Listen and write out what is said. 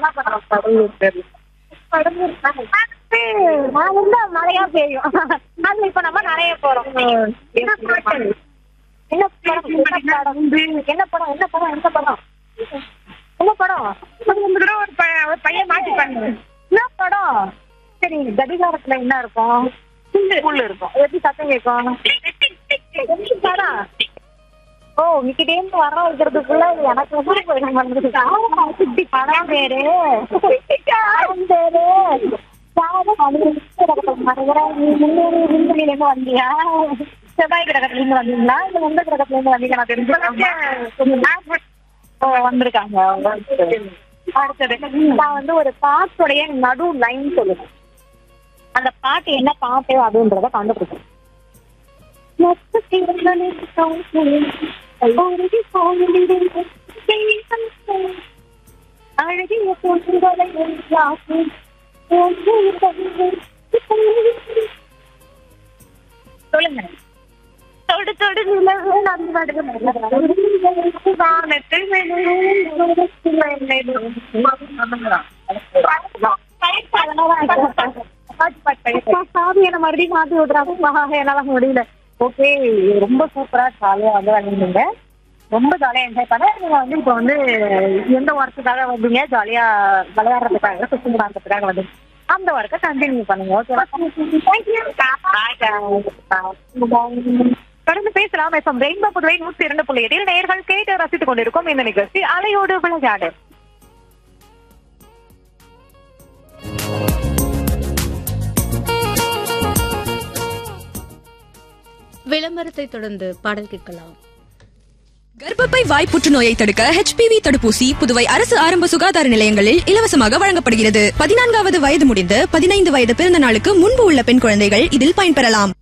என்ன பண்றோம் கடலூர் தெரியல கடலூர் அது நான் வந்து மழையா பெய்யும் அதுல இப்ப நம்ம நிறைய போறோம் என்ன பாட்டு? என்ன படம் என்ன படம் என்ன படம் என்ன படம் என்ன படம் என்ன படம் ஒரு ப- ஒரு பையன் மாட்டிப்பாங்க என்ன படம் சரி கடிகாரத்துல என்ன இருக்கும் புல்லு இருக்கும் எப்படி சத்தம் கேட்கும் என்ன படம் ஓ உங்ககிட்ட இருந்து வர வைக்கிறதுக்குள்ள எனக்கு வந்து போயிடும் வந்து. சுத்தி படம் பேரு படம் பேரு யாரும் அது கிரகத்துல மறைகிறேன். நீ முன்னேறி விண்வெளியில இருந்து வந்தியா செவ்வாய் கிரகத்துல இருந்து வந்தீங்களா இல்ல எந்த கிரகத்துல இருந்து வந்தீங்க நான் தெரிஞ்சுக்கிறேன் ஓ வந்திருக்காங்க அடுத்தது நான் வந்து ஒரு பாட்டுடைய நடு லைன் சொல்லுவேன் அந்த பாட்டு என்ன பாட்டு அப்படின்றத கண்டுபிடிச்சேன் அழகிய பொன்களை சொல்லுங்க தொடு தொடு நிலவு நடந்து பாட்டுக்கு வானத்தில் சாமி என்ன மறுபடியும் மாத்தி விடுறாங்க என்னால முடியல ஓகே ரொம்ப சூப்பரா ஜாலியா வந்து விளையாடுங்க ரொம்ப ஜாலியா என்ஜாய் பண்ண நீங்க வந்து இப்போ வந்து எந்த ஒர்க்குக்காக வந்தீங்க ஜாலியா விளையாடுறதுக்காக சுத்தி விளையாடுறதுக்காக வந்து அந்த ஒர்க்கை கண்டினியூ பண்ணுங்க ஓகே தொடர்ந்து பேசலாம் எஃப்எம் ரெயின்போ புதுவை நூற்றி இரண்டு புள்ளி எட்டில் நேர்கள் கேட்டு ரசித்துக் கொண்டிருக்கும் இந்த நிகழ்ச்சி அலையோடு விளையாடு விளம்பரத்தை தொடர்ந்து பாடல் கேட்கலாம் கர்ப்பப்பை வாய் புற்றுநோயை தடுக்க ஹெச்பிவி தடுப்பூசி புதுவை அரசு ஆரம்ப சுகாதார நிலையங்களில் இலவசமாக வழங்கப்படுகிறது பதினான்காவது வயது முடிந்து பதினைந்து வயது பிறந்த நாளுக்கு முன்பு உள்ள பெண் குழந்தைகள் இதில் பயன்பெறலாம்